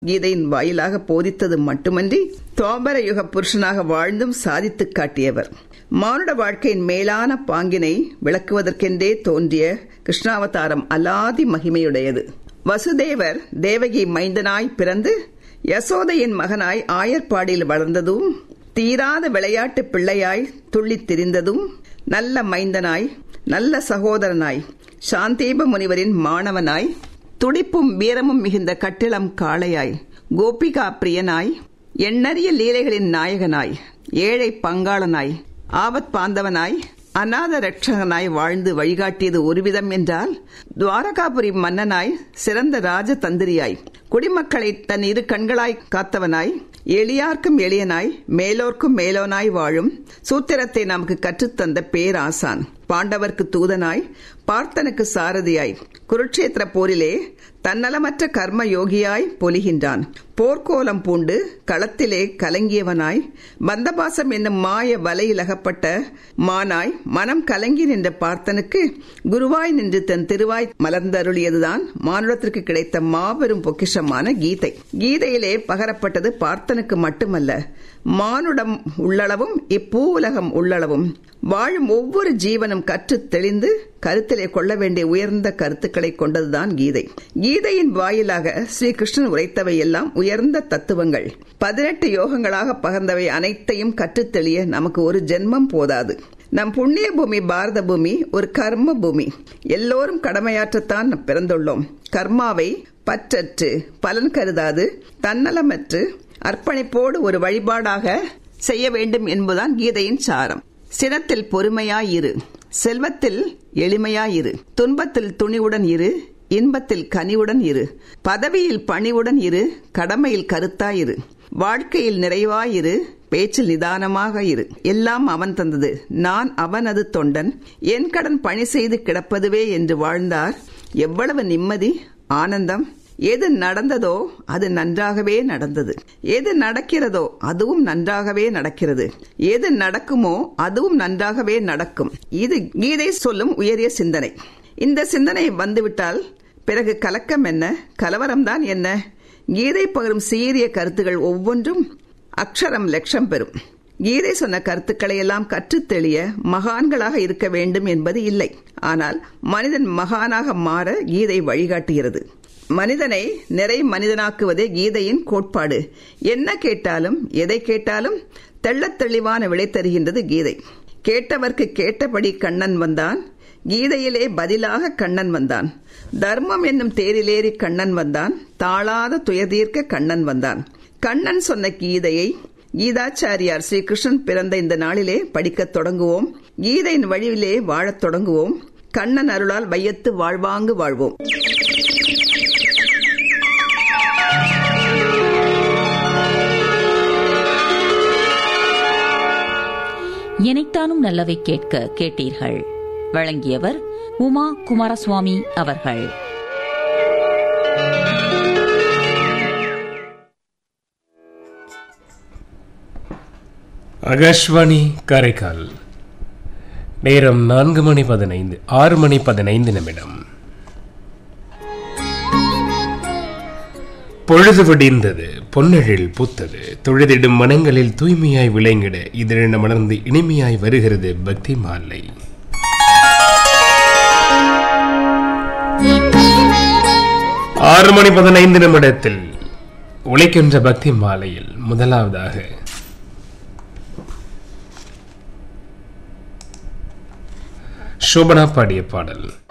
கீதையின் வாயிலாக போதித்தது மட்டுமன்றி தோபர யுக புருஷனாக வாழ்ந்தும் சாதித்துக் காட்டியவர் மானுட வாழ்க்கையின் மேலான பாங்கினை விளக்குவதற்கென்றே தோன்றிய கிருஷ்ணாவதாரம் அலாதி மகிமையுடையது வசுதேவர் தேவகி மைந்தனாய் பிறந்து யசோதையின் மகனாய் ஆயர்பாடியில் வளர்ந்ததும் தீராத விளையாட்டு பிள்ளையாய் துள்ளித் திரிந்ததும் நல்ல மைந்தனாய் நல்ல சகோதரனாய் சாந்தீப முனிவரின் மாணவனாய் துடிப்பும் வீரமும் மிகுந்த கட்டிளம் காளையாய் கோபிகா பிரியனாய் எண்ணறிய லீலைகளின் நாயகனாய் ஏழை பங்காளனாய் ஆபத் பாந்தவனாய் அநாத ரட்சகனாய் வாழ்ந்து வழிகாட்டியது ஒருவிதம் என்றால் துவாரகாபுரி மன்னனாய் சிறந்த ராஜதந்திரியாய் குடிமக்களை தன் இரு கண்களாய் காத்தவனாய் எளியார்க்கும் எளியனாய் மேலோர்க்கும் மேலோனாய் வாழும் சூத்திரத்தை நமக்கு கற்றுத்தந்த பேராசான் பாண்டவர்க்கு தூதனாய் பார்த்தனுக்கு சாரதியாய் குருட்சேத்திர போரிலே தன்னலமற்ற கர்ம யோகியாய் பொலிகின்றான் போர்க்கோலம் பூண்டு களத்திலே கலங்கியவனாய் பந்தபாசம் என்னும் மாய வலையிலகப்பட்ட மானாய் மனம் கலங்கி நின்ற பார்த்தனுக்கு குருவாய் நின்று தன் திருவாய் மலர்ந்தருளியதுதான் மானுடத்திற்கு கிடைத்த மாபெரும் பொக்கிஷமான கீதை கீதையிலே பகரப்பட்டது பார்த்தனுக்கு மட்டுமல்ல மானுடம் உள்ளளவும் இப்பூ உலகம் உள்ளளவும் வாழும் ஒவ்வொரு ஜீவனும் கற்று தெளிந்து கருத்திலே கொள்ள வேண்டிய உயர்ந்த கருத்துக்களை கொண்டதுதான் கீதை கீதையின் வாயிலாக ஸ்ரீகிருஷ்ணன் உரைத்தவை எல்லாம் உயர்ந்த தத்துவங்கள் பதினெட்டு யோகங்களாக பகர்ந்தவை அனைத்தையும் கற்றுத் தெளிய நமக்கு ஒரு ஜென்மம் போதாது நம் புண்ணிய பூமி பாரத பூமி ஒரு கர்ம பூமி எல்லோரும் கடமையாற்றத்தான் பிறந்துள்ளோம் கர்மாவை பற்றற்று பலன் கருதாது தன்னலமற்று அர்ப்பணிப்போடு ஒரு வழிபாடாக செய்ய வேண்டும் என்பதுதான் கீதையின் சாரம் சினத்தில் பொறுமையாயிரு செல்வத்தில் எளிமையாயிரு துன்பத்தில் துணிவுடன் இரு இன்பத்தில் கனிவுடன் இரு பதவியில் பணிவுடன் இரு கடமையில் கருத்தாயிரு வாழ்க்கையில் நிறைவாயிரு பேச்சில் நிதானமாக இரு எல்லாம் அவன் தந்தது நான் அவனது தொண்டன் என் கடன் பணி செய்து கிடப்பதுவே என்று வாழ்ந்தார் எவ்வளவு நிம்மதி ஆனந்தம் எது நடந்ததோ அது நன்றாகவே நடந்தது எது நடக்கிறதோ அதுவும் நன்றாகவே நடக்கிறது எது நடக்குமோ அதுவும் நன்றாகவே நடக்கும் இது கீதை சொல்லும் உயரிய சிந்தனை இந்த சிந்தனை வந்துவிட்டால் பிறகு கலக்கம் என்ன கலவரம்தான் என்ன கீதை பகரும் சீரிய கருத்துகள் ஒவ்வொன்றும் அக்ஷரம் லட்சம் பெறும் கீதை சொன்ன கருத்துக்களை எல்லாம் கற்றுத் தெளிய மகான்களாக இருக்க வேண்டும் என்பது இல்லை ஆனால் மனிதன் மகானாக மாற கீதை வழிகாட்டுகிறது மனிதனை நிறை மனிதனாக்குவதே கீதையின் கோட்பாடு என்ன கேட்டாலும் எதை கேட்டாலும் தெள்ளத் தெளிவான விடை தருகின்றது கீதை கேட்டவர்க்கு கேட்டபடி கண்ணன் வந்தான் கீதையிலே பதிலாக கண்ணன் வந்தான் தர்மம் என்னும் தேரிலேறி கண்ணன் வந்தான் தாளாத துயதீர்க்க கண்ணன் வந்தான் கண்ணன் சொன்ன கீதையை கீதாச்சாரியார் ஸ்ரீகிருஷ்ணன் பிறந்த இந்த நாளிலே படிக்கத் தொடங்குவோம் கீதையின் வழியிலே வாழத் தொடங்குவோம் கண்ணன் அருளால் வையத்து வாழ்வாங்கு வாழ்வோம் இணைத்தானும் நல்லவை கேட்க கேட்டீர்கள் வழங்கியவர் உமா குமாரசுவாமி அவர்கள் ஆகாஷ்வாணி காரைக்கால் நேரம் நான்கு மணி பதினைந்து ஆறு மணி பதினைந்து நிமிடம் பொழுது விடிந்தது பொன்னெழில் பூத்தது தொழுதிடும் மனங்களில் தூய்மையாய் விளங்கிட இதழென மலர்ந்து இனிமையாய் வருகிறது பக்தி மாலை ஆறு மணி பதினைந்து நிமிடத்தில் உழைக்கின்ற பக்தி மாலையில் முதலாவதாக சோபனா பாடிய பாடல்